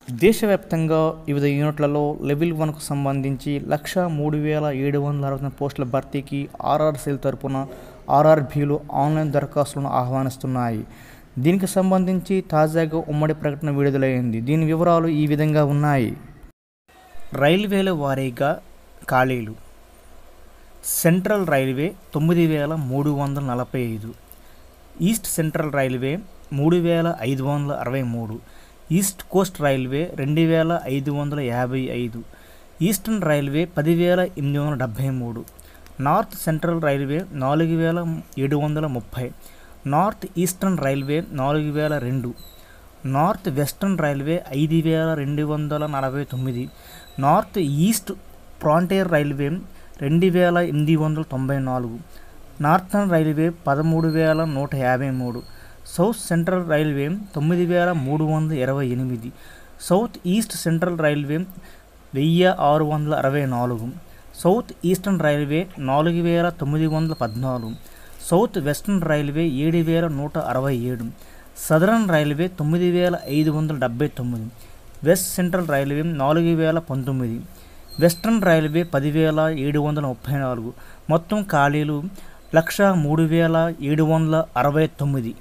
దేశవ్యాప్తంగా వివిధ యూనిట్లలో లెవెల్ వన్కు సంబంధించి లక్ష మూడు వేల ఏడు వందల అరవై పోస్టుల భర్తీకి ఆర్ఆర్సీల తరపున ఆర్ఆర్బీలు ఆన్లైన్ దరఖాస్తులను ఆహ్వానిస్తున్నాయి దీనికి సంబంధించి తాజాగా ఉమ్మడి ప్రకటన విడుదలైంది దీని వివరాలు ఈ విధంగా ఉన్నాయి రైల్వేల వారీగా ఖాళీలు సెంట్రల్ రైల్వే తొమ్మిది వేల మూడు వందల నలభై ఐదు ఈస్ట్ సెంట్రల్ రైల్వే మూడు వేల ఐదు వందల అరవై మూడు ఈస్ట్ కోస్ట్ రైల్వే రెండు వేల ఐదు వందల యాభై ఐదు ఈస్టర్న్ రైల్వే పదివేల ఎనిమిది వందల డెబ్భై మూడు నార్త్ సెంట్రల్ రైల్వే నాలుగు వేల ఏడు వందల ముప్పై నార్త్ ఈస్టర్న్ రైల్వే నాలుగు వేల రెండు నార్త్ వెస్టర్న్ రైల్వే ఐదు వేల రెండు వందల నలభై తొమ్మిది నార్త్ ఈస్ట్ ఫ్రాంటియర్ రైల్వే రెండు వేల ఎనిమిది వందల తొంభై నాలుగు నార్థన్ రైల్వే పదమూడు వేల నూట యాభై మూడు సౌత్ సెంట్రల్ రైల్వే తొమ్మిది వేల మూడు వందల ఇరవై ఎనిమిది సౌత్ ఈస్ట్ సెంట్రల్ రైల్వే వెయ్యి ఆరు వందల అరవై నాలుగు సౌత్ ఈస్టర్న్ రైల్వే నాలుగు వేల తొమ్మిది వందల పద్నాలుగు సౌత్ వెస్టర్న్ రైల్వే ఏడు వేల నూట అరవై ఏడు సదరన్ రైల్వే తొమ్మిది వేల ఐదు వందల డెబ్బై తొమ్మిది వెస్ట్ సెంట్రల్ రైల్వే నాలుగు వేల పంతొమ్మిది వెస్ట్రన్ రైల్వే పదివేల ఏడు వందల ముప్పై నాలుగు మొత్తం ఖాళీలు లక్ష మూడు వేల ఏడు వందల అరవై తొమ్మిది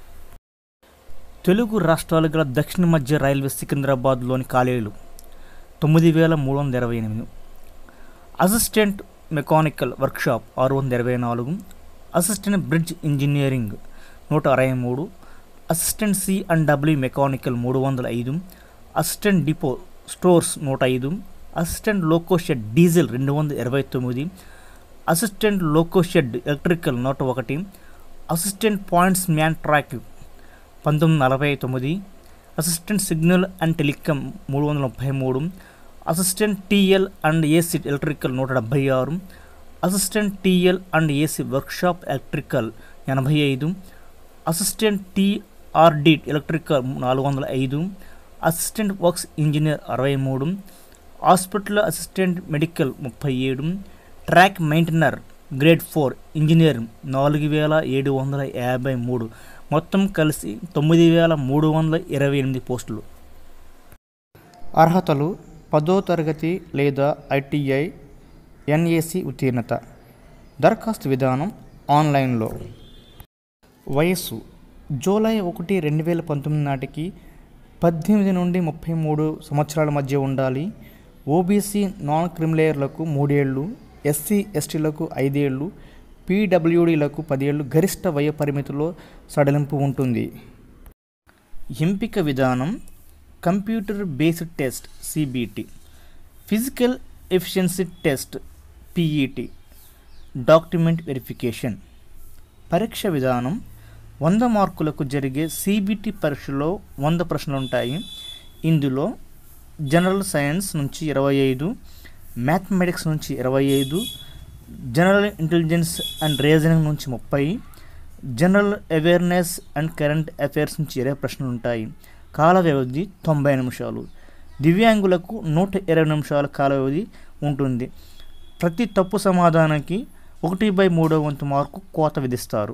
తెలుగు రాష్ట్రాలు గల దక్షిణ మధ్య రైల్వే సికింద్రాబాద్లోని ఖాళీలు తొమ్మిది వేల మూడు వందల ఇరవై ఎనిమిది అసిస్టెంట్ మెకానికల్ వర్క్షాప్ ఆరు వందల ఇరవై నాలుగు అసిస్టెంట్ బ్రిడ్జ్ ఇంజనీరింగ్ నూట అరవై మూడు assistant C and W mechanical మూడు వందల ఐదు అసిస్టెంట్ డిపో స్టోర్స్ నూట ఐదు అసిస్టెంట్ లోకో షెడ్ డీజిల్ రెండు వందల ఇరవై తొమ్మిది అసిస్టెంట్ లోకో షెడ్ ఎలక్ట్రికల్ నూట ఒకటి అసిస్టెంట్ పాయింట్స్ మ్యాన్ ట్రాక్ పంతొమ్మిది నలభై తొమ్మిది అసిస్టెంట్ సిగ్నల్ అండ్ టెలికామ్ మూడు వందల ముప్పై మూడు assistant TL and AC electrical నూట డెబ్భై ఆరు assistant TL and AC workshop electrical ఎనభై ఐదు అసిస్టెంట్ టీఆర్డి ఎలక్ట్రికల్ నాలుగు వందల ఐదు అసిస్టెంట్ వర్క్స్ ఇంజనీర్ అరవై మూడు హాస్పిటల్ అసిస్టెంట్ మెడికల్ ముప్పై ఏడు track maintainer grade four engineer నాలుగు వేల ఏడు వందల యాభై మూడు మొత్తం కలిసి తొమ్మిది వేల మూడు వందల ఇరవై ఎనిమిది పోస్టులు అర్హతలు పదో తరగతి లేదా ఐటీఐ ఎన్ఏసి ఉత్తీర్ణత దరఖాస్తు విధానం ఆన్లైన్లో వయస్సు జూలై ఒకటి రెండు వేల పంతొమ్మిది నాటికి పద్దెనిమిది నుండి ముప్పై మూడు సంవత్సరాల మధ్య ఉండాలి ఓబీసీ నాన్ క్రిమిలేయర్లకు మూడేళ్ళు ఎస్సీ ఎస్టీలకు ఐదేళ్ళు పీడబ్ల్యూడీలకు పదేళ్ళు గరిష్ట వయ పరిమితిలో సడలింపు ఉంటుంది ఎంపిక విధానం computer based test CBT physical efficiency test PET document verification పరీక్ష విధానం వంద మార్కులకు జరిగే సిబిటి పరీక్షలో వంద ప్రశ్నలు ఉంటాయి ఇందులో జనరల్ సైన్స్ నుంచి ఇరవై ఐదు మ్యాథమెటిక్స్ నుంచి ఇరవై ఐదు జనరల్ ఇంటెలిజెన్స్ అండ్ రీజనింగ్ నుంచి ముప్పై general awareness and current affairs నుంచి ఇరవై ప్రశ్నలు ఉంటాయి కాల వ్యవధి తొంభై నిమిషాలు దివ్యాంగులకు నూట ఇరవై నిమిషాల కాల వ్యవధి ఉంటుంది ప్రతి తప్పు సమాధానానికి ఒకటి బై మూడో వంతు మార్కు కోత విధిస్తారు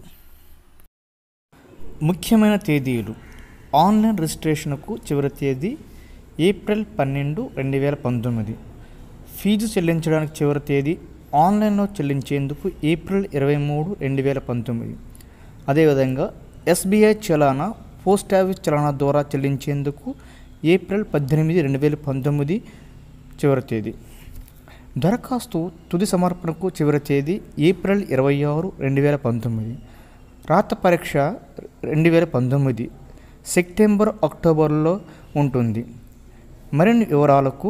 ముఖ్యమైన తేదీలు ఆన్లైన్ రిజిస్ట్రేషన్కు చివరి తేదీ ఏప్రిల్ పన్నెండు రెండు వేల పంతొమ్మిది ఫీజు చెల్లించడానికి చివరి తేదీ ఆన్లైన్లో చెల్లించేందుకు ఏప్రిల్ ఇరవై మూడు రెండు వేల పంతొమ్మిది అదేవిధంగా ఎస్బీఐ చలానా పోస్ట్ ఆఫీస్ చలానా ద్వారా చెల్లించేందుకు ఏప్రిల్ పద్దెనిమిది రెండు వేల పంతొమ్మిది చివరి తేదీ దరఖాస్తు తుది సమర్పణకు చివరి తేదీ ఏప్రిల్ ఇరవై ఆరు రెండు వేల పంతొమ్మిది రాత పరీక్ష రెండు వేల పంతొమ్మిది సెప్టెంబర్ అక్టోబర్లో ఉంటుంది మరిన్ని వివరాలకు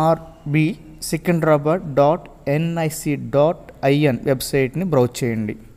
RRB Secunderabad dot NIC dot IN వెబ్సైట్ని బ్రౌజ్ చేయండి